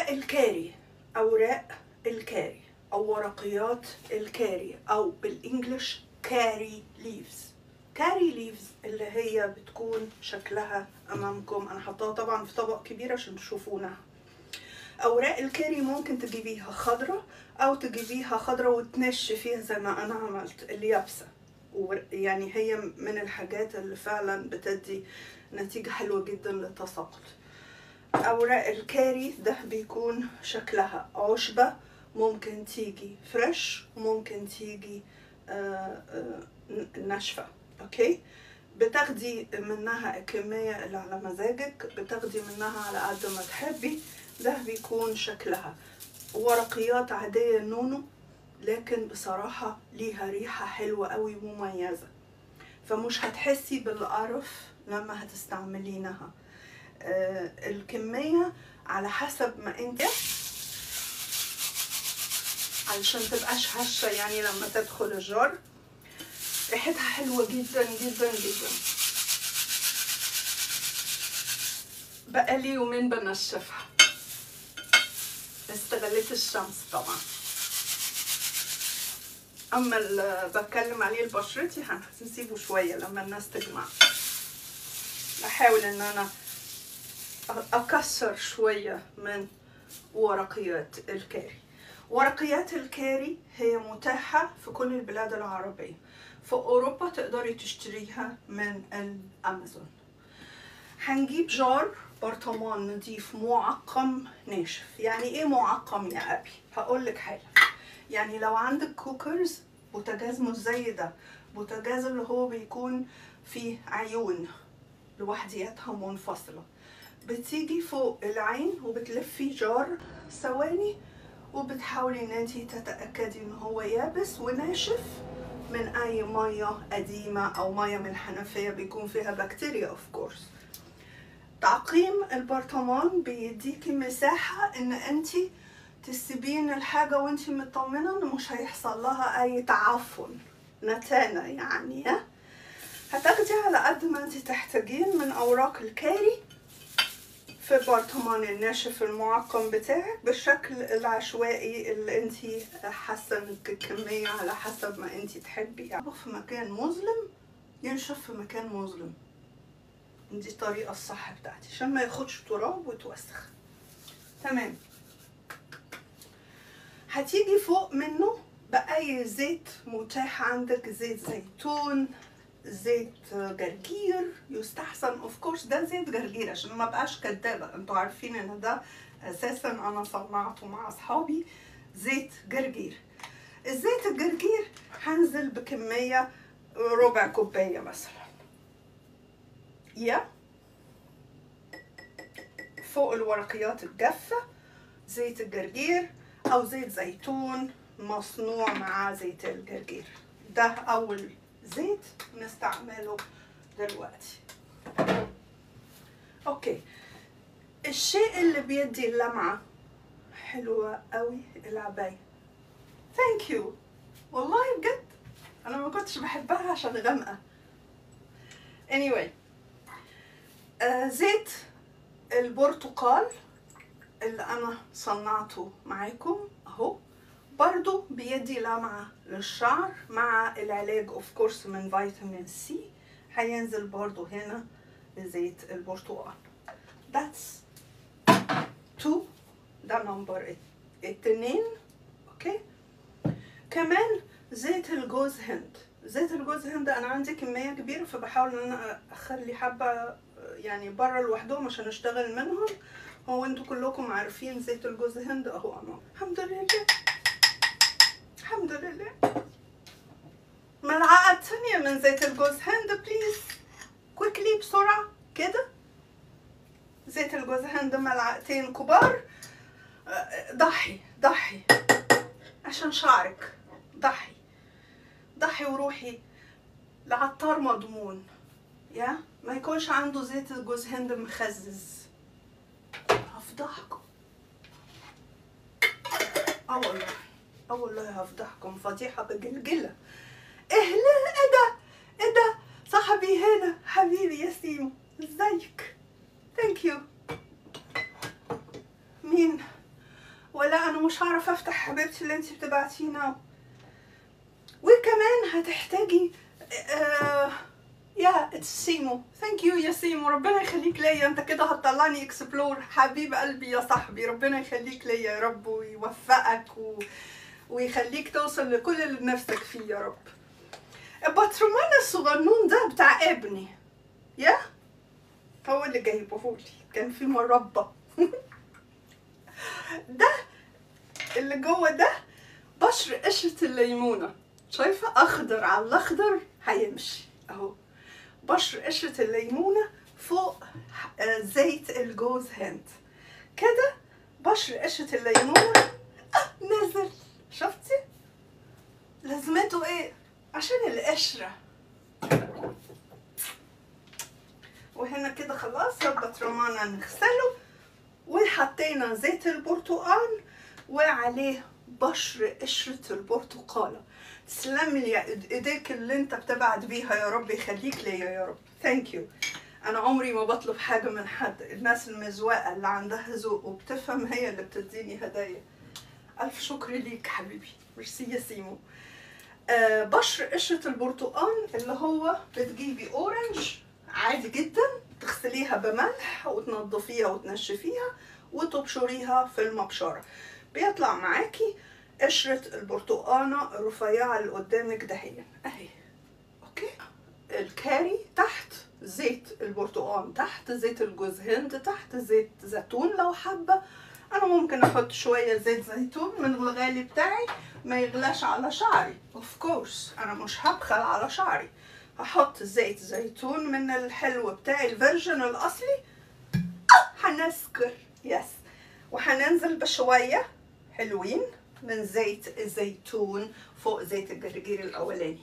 اوراق الكاري اوراق الكاري او ورقيات الكاري او بالانجلش كاري ليفز كاري ليفز اللي هي بتكون شكلها امامكم انا حطاها طبعا في طبق كبير عشان تشوفونها اوراق الكاري ممكن تجيبيها خضرة او تجيبيها خضرة وتنش فيها زي ما انا عملت اليابسة يعني هي من الحاجات اللي فعلا بتدي نتيجة حلوة جدا للتساقط اوراق الكاري ده بيكون شكلها عشبة ممكن تيجي فريش وممكن تيجي آه، آه، ناشفة اوكي بتاخدي منها الكمية اللي على مزاجك بتاخدي منها على قد ما تحبي ده بيكون شكلها ورقيات عادية نونو لكن بصراحة ليها ريحة حلوة قوي مميزة فمش هتحسي بالقرف لما هتستعملينها آه الكمية على حسب ما انت علشان تبقاش هشة يعني لما تدخل الجار ريحتها حلوة جدا جدا جدا بقالي يومين بنشفها استغلت الشمس طبعا اما اللي بتكلم عليه لبشرتي هنسيبه شويه لما الناس تجمع بحاول ان انا اكسر شويه من ورقيات الكاري ورقيات الكاري هي متاحة في كل البلاد العربية في أوروبا تقدري تشتريها من الأمازون هنجيب جار برطمان نضيف معقم ناشف يعني ايه معقم يا ابي هقول لك حاجه يعني لو عندك كوكرز بوتاجاز مش زي ده بوتاجاز اللي هو بيكون فيه عيون لوحدياتها منفصله بتيجي فوق العين وبتلفي جار ثواني وبتحاولي ان انتي تتاكدي ان هو يابس وناشف من اي ميه قديمه او ميه من الحنفيه بيكون فيها بكتيريا اوف كورس تعقيم البرطمان بيديكي مساحة ان انتي تسيبين الحاجة وانتي مطمنة ان مش هيحصل لها اي تعفن نتانة يعني هتاخدي على قد ما انتي تحتاجين من اوراق الكاري في البرطمان الناشف المعقم بتاعك بالشكل العشوائي اللي انتي حاسة انك الكمية على حسب ما انتي تحبي يعني في مكان مظلم ينشف في مكان مظلم دي الطريقة الصح بتاعتي عشان ما ياخدش تراب ويتوسخ تمام هتيجي فوق منه بأي زيت متاح عندك زيت زيتون زيت جرجير يستحسن اوف كورس ده زيت جرجير عشان ما بقاش كدابة انتوا عارفين ان ده اساسا انا صنعته مع اصحابي زيت جرجير الزيت الجرجير هنزل بكمية ربع كوباية مثلا يا فوق الورقيات الجافة زيت الجرجير أو زيت زيتون مصنوع مع زيت الجرجير ده أول زيت نستعمله دلوقتي أوكي الشيء اللي بيدي اللمعة حلوة قوي العباية ثانك يو والله بجد أنا ما كنتش بحبها عشان غامقة anyway آه زيت البرتقال اللي انا صنعته معاكم اهو برضو بيدي لمعة للشعر مع العلاج اوف كورس من فيتامين سي هينزل برضو هنا زيت البرتقال that's two ده نمبر اتنين اوكي كمان زيت الجوز هند زيت الجوز هند انا عندي كميه كبيره فبحاول ان انا اخلي حبه يعني بره لوحدهم عشان اشتغل منهم هو انتوا كلكم عارفين زيت الجوز هند اهو انا الحمد لله الحمد لله ملعقه تانية من زيت الجوز هند بليز كويكلي بسرعه كده زيت الجوز هند ملعقتين كبار ضحي ضحي عشان شعرك ضحي ضحي وروحي لعطار مضمون يا ما يكونش عنده زيت جوز هند مخزز هفضحكم اه والله اه والله هفضحكم فضيحة بجلجلة ايه لا ايه ده ايه ده صاحبي هنا حبيبي يا سيمو ازيك ثانك يو مين انا مش هعرف افتح حبيبتي اللي انت بتبعتينه وكمان هتحتاجي آه يا اتس سيمو ثانك يو يا سيمو ربنا يخليك ليا انت كده هتطلعني اكسبلور حبيب قلبي يا صاحبي ربنا يخليك ليا يا رب ويوفقك و... ويخليك توصل لكل اللي نفسك فيه يا رب البطرمان الصغنون ده بتاع ابني يا هو اللي جايبه لي كان في مربى ده اللي جوه ده بشر قشرة الليمونة شايفة أخضر على الأخضر هيمشي أهو بشر قشرة الليمونة فوق آه، زيت الجوز هند كده بشر قشرة الليمونة آه نزل شفتي لازمته ايه عشان القشرة وهنا كده خلاص البطرمان نغسله وحطينا زيت البرتقال وعليه بشر قشرة البرتقالة تسلم لي ايديك اللي انت بتبعت بيها يا رب يخليك ليا يا رب ثانك يو انا عمري ما بطلب حاجة من حد الناس المزواقة اللي عندها ذوق وبتفهم هي اللي بتديني هدايا الف شكر ليك حبيبي ميرسي يا سيمو آه بشر قشرة البرتقال اللي هو بتجيبي اورنج عادي جدا تغسليها بملح وتنضفيها وتنشفيها وتبشريها في المبشرة بيطلع معاكي قشرة البرتقانة الرفيعة اللي قدامك دهيا اهي اوكي الكاري تحت زيت البرتقال تحت زيت الجوز هند تحت زيت زيتون لو حابة انا ممكن احط شوية زيت زيتون من الغالي بتاعي ما يغلاش على شعري اوف كورس انا مش هبخل على شعري هحط زيت زيتون من الحلو بتاعي الفيرجن الاصلي هنسكر يس وهننزل بشوية حلوين من زيت الزيتون فوق زيت الجرجير الاولاني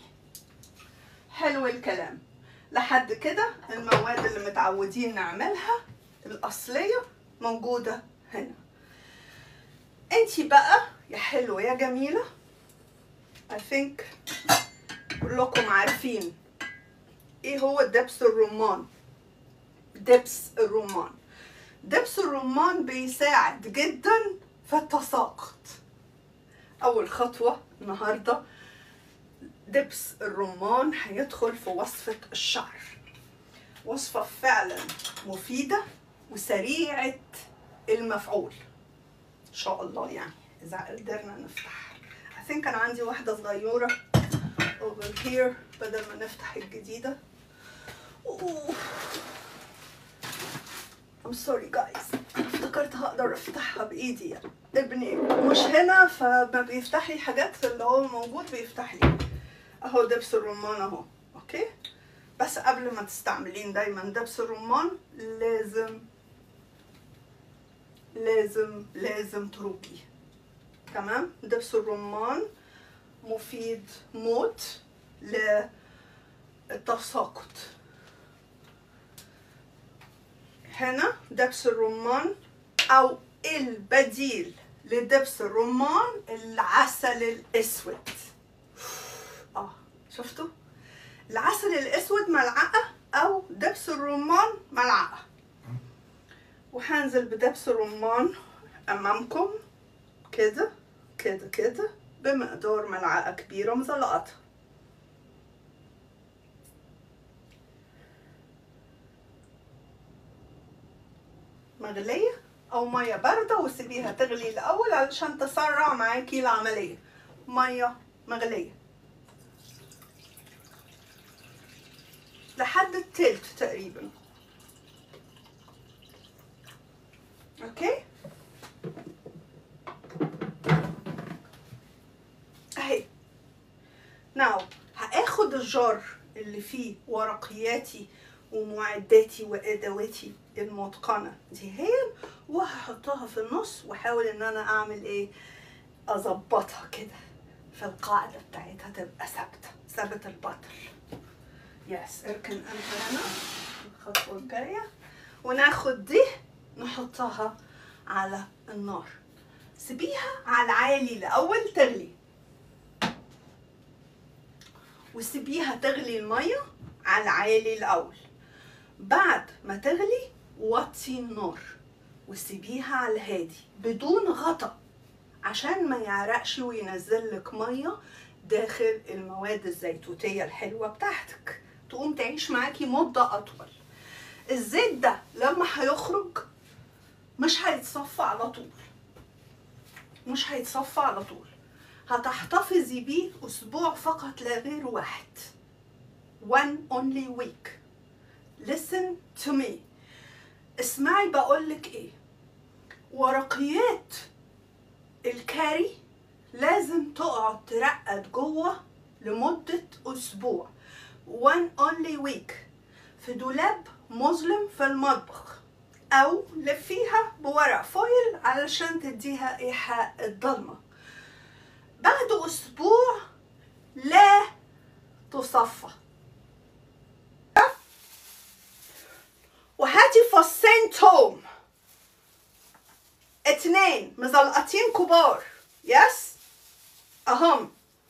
حلو الكلام لحد كده المواد اللي متعودين نعملها الاصليه موجوده هنا انتي بقى يا حلوه يا جميله I think كلكم عارفين ايه هو دبس الرمان دبس الرمان دبس الرمان بيساعد جدا في التساقط اول خطوه النهارده دبس الرمان هيدخل في وصفه الشعر وصفه فعلا مفيده وسريعه المفعول ان شاء الله يعني اذا قدرنا نفتح I think انا عندي واحده صغيره over here بدل ما نفتح الجديده أوه. I'm sorry guys انا افتكرت هقدر افتحها بايدي يعني. ابني مش هنا فما بيفتح لي حاجات اللي هو موجود بيفتح لي اهو دبس الرمان اهو اوكي بس قبل ما تستعملين دايما دبس الرمان لازم لازم لازم تروقي تمام دبس الرمان مفيد موت للتساقط هنا دبس الرمان او البديل لدبس الرمان العسل الاسود اه شفتوا العسل الاسود ملعقه او دبس الرمان ملعقه وهنزل بدبس الرمان امامكم كده كده كده بمقدار ملعقه كبيره مزلقطها مغليه او ميه بارده وسيبيها تغلي الاول علشان تسرع معاكي العمليه ميه مغليه لحد التلت تقريبا اوكي اهي ناو هاخد الجار اللي فيه ورقياتي ومعداتي وادواتي المتقنه دي هي وهحطها في النص واحاول ان انا اعمل ايه اظبطها كده في القاعده بتاعتها تبقى ثابته ثابت البطل يس اركن انت هنا الخطوه الجايه وناخد دي نحطها على النار سيبيها على العالي الاول تغلي وسيبيها تغلي الميه على العالي الاول بعد ما تغلي وطي النار وسيبيها على الهادي بدون غطا عشان ما يعرقش وينزل لك ميه داخل المواد الزيتوتيه الحلوه بتاعتك تقوم تعيش معاكي مده اطول الزيت ده لما هيخرج مش هيتصفى على طول مش هيتصفى على طول هتحتفظي بيه اسبوع فقط لا غير واحد one only week listen to me اسمعي بقولك ايه ورقيات الكاري لازم تقعد ترقد جوه لمدة أسبوع one only week في دولاب مظلم في المطبخ أو لفيها بورق فويل علشان تديها إيحاء الضلمة بعد أسبوع لا تصفى وهاتي فصين توم اتنين مزلقطين كبار يس اهم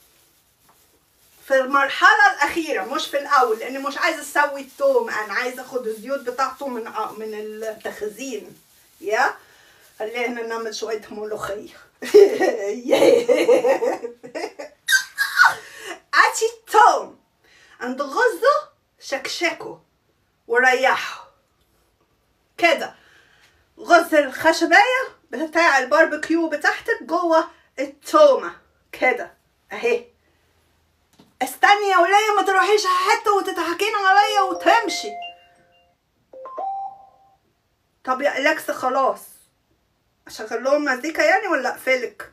في المرحلة الأخيرة مش في الأول لأني مش عايزة أسوي التوم أنا عايزة أخد الزيوت بتاعته من من التخزين يا خلينا نعمل شوية ملوخية هاتي التوم عند غزة شكشكه وريحه كده غز الخشبية بتاع الباربيكيو بتاعتك جوه التومة كده اهي استني يا ولية ما تروحيش حتة وتضحكين عليا وتمشي طب يا اليكس خلاص اشغل لهم مزيكا يعني ولا اقفلك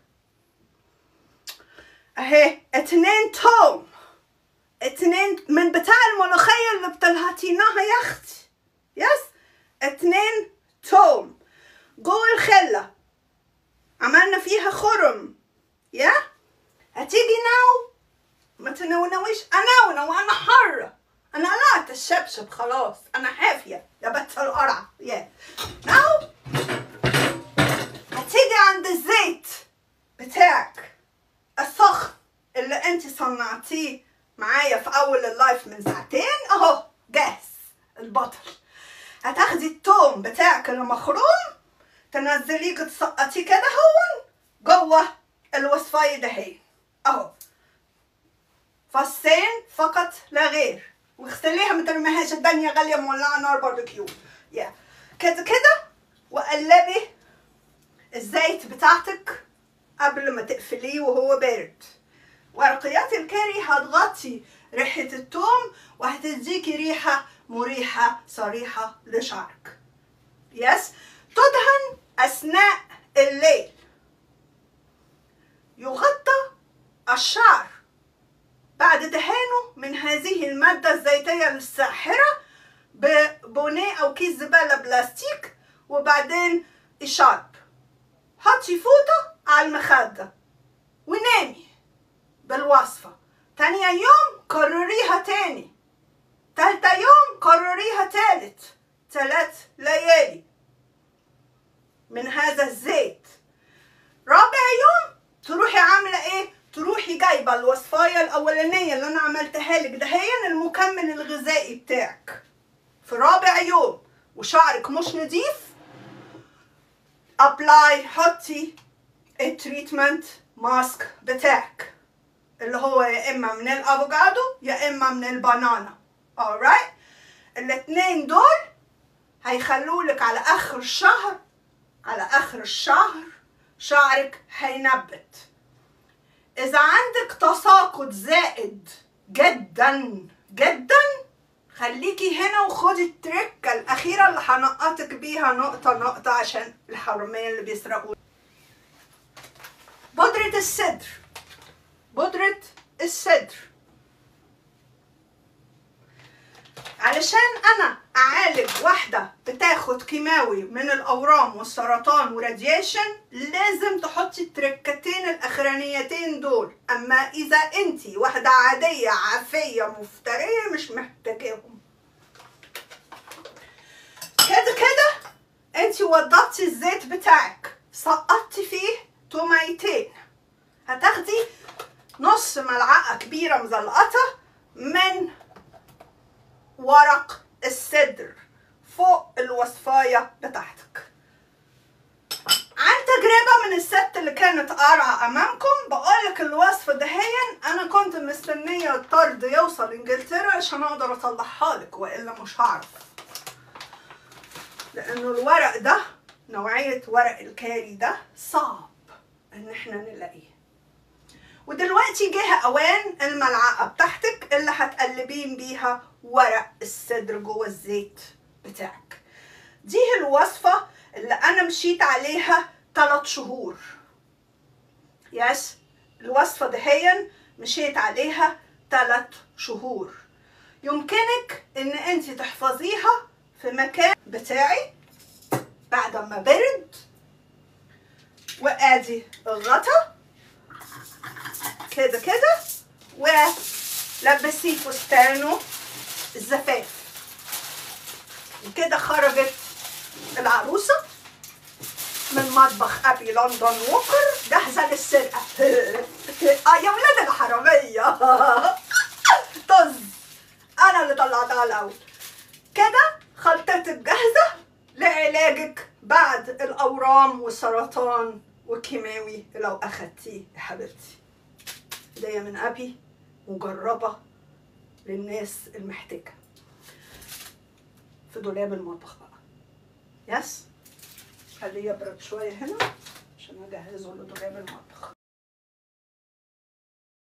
اهي اتنين توم اتنين من بتاع الملوخية اللي بتلهتيناها يا اختي يس اتنين توم جوه الخلة عملنا فيها خرم يا هتيجي ناو ما تنونويش انونو وانا حرة انا قلعت الشبشب خلاص انا حافية يا بت القرع يا ناو هتيجي عند الزيت بتاعك السخن اللي انت صنعتيه معايا في اول اللايف من ساعتين اهو جاهز البطل هتاخدي التوم بتاعك المخروم تنزليه تسقطيه كده هون جوه الوصفايه دهين اهو فصين فقط لا غير واغسليها ما ترميهاش الدنيا غاليه مولعه نار باربيكيو يا كده كده وقلبي الزيت بتاعتك قبل ما تقفليه وهو بارد ورقيات الكاري هتغطي ريحة التوم وهتديكي ريحة مريحة صريحة لشعرك يس تدهن أثناء الليل يغطى الشعر بعد دهانه من هذه المادة الزيتية الساحرة ببونيه أو كيس زبالة بلاستيك وبعدين إشارب حطي فوطة على المخدة ونامي بالوصفة تاني يوم كرريها تاني تالتة يوم كرريها تالت تلات ليالي من هذا الزيت رابع يوم تروحي عاملة ايه تروحي جايبة الوصفاية الأولانية اللي أنا عملتها لك دهيا المكمل الغذائي بتاعك في رابع يوم وشعرك مش نضيف ابلاي حطي التريتمنت ماسك بتاعك اللي هو يا اما من الافوكادو يا اما من البنانا alright الاتنين دول هيخلولك على اخر الشهر على اخر الشهر شعرك هينبت اذا عندك تساقط زائد جدا جدا خليكي هنا وخدي التركة الأخيرة اللي هنقطك بيها نقطة نقطة عشان الحرامية اللي بيسرقوا بودرة الصدر بودرة الصدر علشان أنا أعالج واحدة بتاخد كيماوي من الأورام والسرطان وراديشن لازم تحطي التركتين الأخرانيتين دول أما إذا أنتي واحدة عادية عافية مفترية مش محتاجاهم كده كده انتي وضبتي الزيت بتاعك سقطتي فيه توميتين هتاخدي نص ملعقة كبيرة مزلقطة من ورق الصدر فوق الوصفاية بتاعتك عن تجربة من الست اللي كانت ارى امامكم بقول لك الوصفه دهيا انا كنت مستنيه الطرد يوصل انجلترا عشان اقدر اطلعها لك والا مش هعرف لانه الورق ده نوعيه ورق الكاري ده صعب ان احنا نلاقيه ودلوقتي جه اوان الملعقه بتاعتك اللي هتقلبين بيها ورق الصدر جوه الزيت بتاعك دي الوصفه اللي انا مشيت عليها 3 شهور يس الوصفه دهيا مشيت عليها 3 شهور يمكنك ان انت تحفظيها في مكان بتاعي بعد ما برد وادي الغطا كده كده ولبسيه فستانه الزفاف وكده خرجت العروسة من مطبخ أبي لندن ووكر جاهزة للسرقة آه يا ولاد الحرامية طز أنا اللي طلعتها الأول كده خلطتك جاهزة لعلاجك بعد الأورام والسرطان والكيماوي لو أخدتيه يا حبيبتي هدية من أبي مجربة للناس المحتاجة في دولاب المطبخ بقى يس خليه يبرد شوية هنا عشان أجهزه لدولاب المطبخ